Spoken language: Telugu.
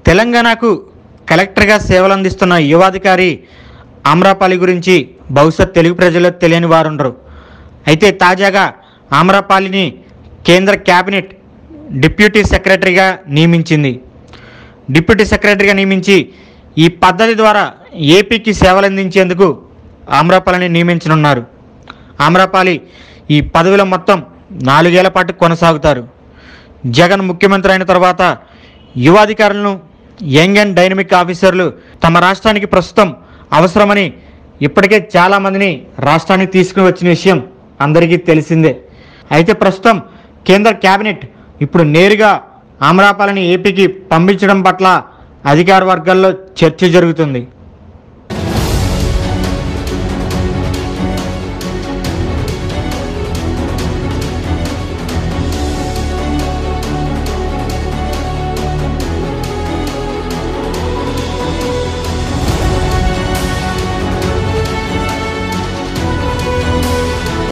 తెలంగాణకు కలెక్టర్గా సేవలు అందిస్తున్న యువాధికారి ఆమ్రాపాలి గురించి బహుశా తెలుగు ప్రజలకు తెలియని వారుండరు అయితే తాజాగా ఆమ్రాపాలిని కేంద్ర కేబినెట్ డిప్యూటీ సెక్రటరీగా నియమించింది డిప్యూటీ సెక్రటరీగా నియమించి ఈ పద్ధతి ద్వారా ఏపీకి సేవలు అందించేందుకు ఆమ్రాపాలిని నియమించనున్నారు ఆమ్రాపాలి ఈ పదవిలో మొత్తం నాలుగేళ్ల పాటు కొనసాగుతారు జగన్ ముఖ్యమంత్రి అయిన తర్వాత యువాధికారులను యంగ్ అండ్ డైనమిక్ ఆఫీసర్లు తమ రాష్ట్రానికి ప్రస్తుతం అవసరమని ఇప్పటికే చాలామందిని రాష్ట్రానికి తీసుకుని వచ్చిన విషయం అందరికీ తెలిసిందే అయితే ప్రస్తుతం కేంద్ర కేబినెట్ ఇప్పుడు నేరుగా ఆమ్రాపాలని ఏపీకి పంపించడం పట్ల అధికార వర్గాల్లో చర్చ జరుగుతుంది